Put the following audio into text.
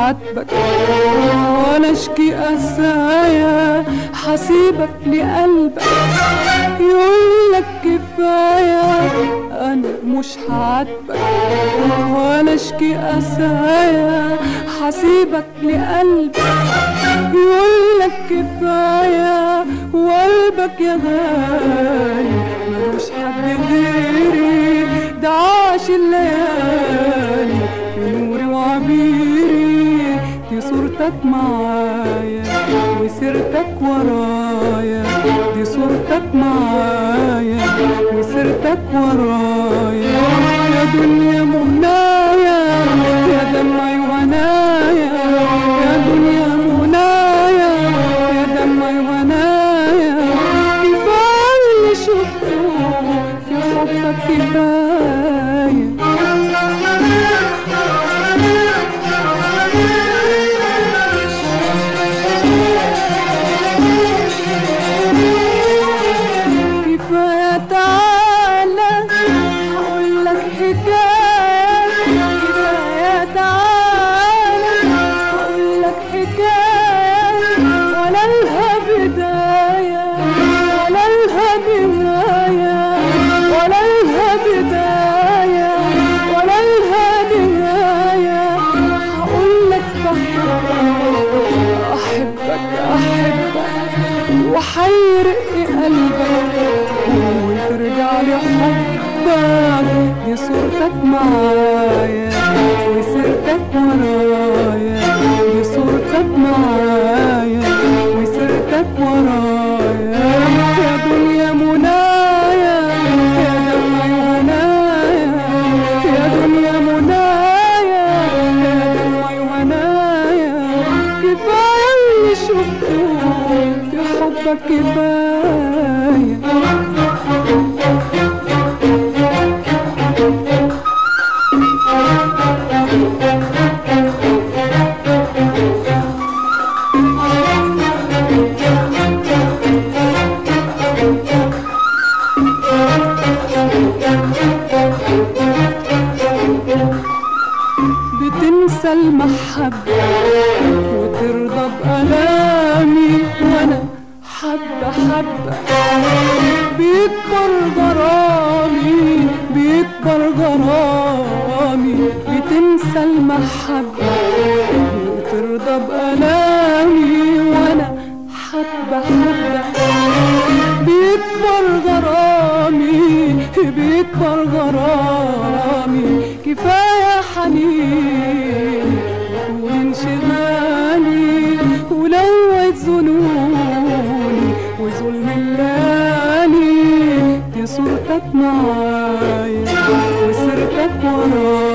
عاتبك ولا اشكي قسايا حسيبك لقلبك يقولك كفاية انا مش عاتبك ولا اشكي قسايا حسيبك لقلبك يقولك كفاية وقلبك يا غالي ملوش حد غيري ده عاش الليالي في نوري وعبيري دي صورتك معايا وسيرتك ورايا دي صورتك معايا وسيرتك ورايا يا دنيا منايا يا دمعي وهنايا يا دنيا منايا يا دمعي وهنايا كفاية اللي شفته في حبك كفاية كفاية تعالى هقول لك حكاية كفاية تعالى هقول لك حكاية ولا لها بداية ولا لها نهاية ولا لها بداية ولا لها نهاية هقول لك بحبك أحبك أحبك وحيرق قلبك وترجع لي حبك دي صورتك معايا وسيرتك ورايا دي صورتك معايا وسيرتك ورايا يا دنيا منايا يا دمعي وهنايا يا دنيا منايا يا دمعي وهنايا كفاية اللي شفته في حبك كفاية بتنسى المحبة وترضى بألامي وأنا حبة حبة بيكبر غرامي بيكبر غرامي بتنسى المحبة وترضى بألامي وأنا حبة حبة بيكبر غرامي بيكبر غرامي كفاية حنين وانشغالي ولوت ظنوني وظلم الليالي دي صورتك معايا وسيرتك ورايا